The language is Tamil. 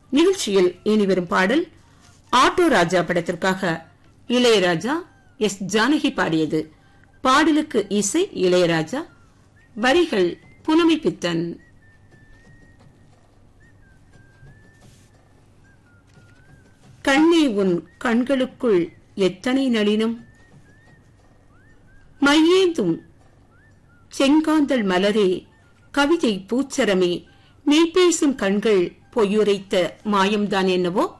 நிகழ்ச்சியில் இனி வரும் பாடல் ஆட்டோ ராஜா படத்திற்காக இளையராஜா எஸ் ஜானகி பாடியது பாடலுக்கு இசை இளையராஜா வரிகள் புலமை பித்தன் கண்ணே உன் கண்களுக்குள் எத்தனை நளினம் மையேந்தும் செங்காந்தள் மலரே கவிதை பூச்சரமே மெய்பேசும் கண்கள் பொய்யுரைத்த மாயம்தான் என்னவோ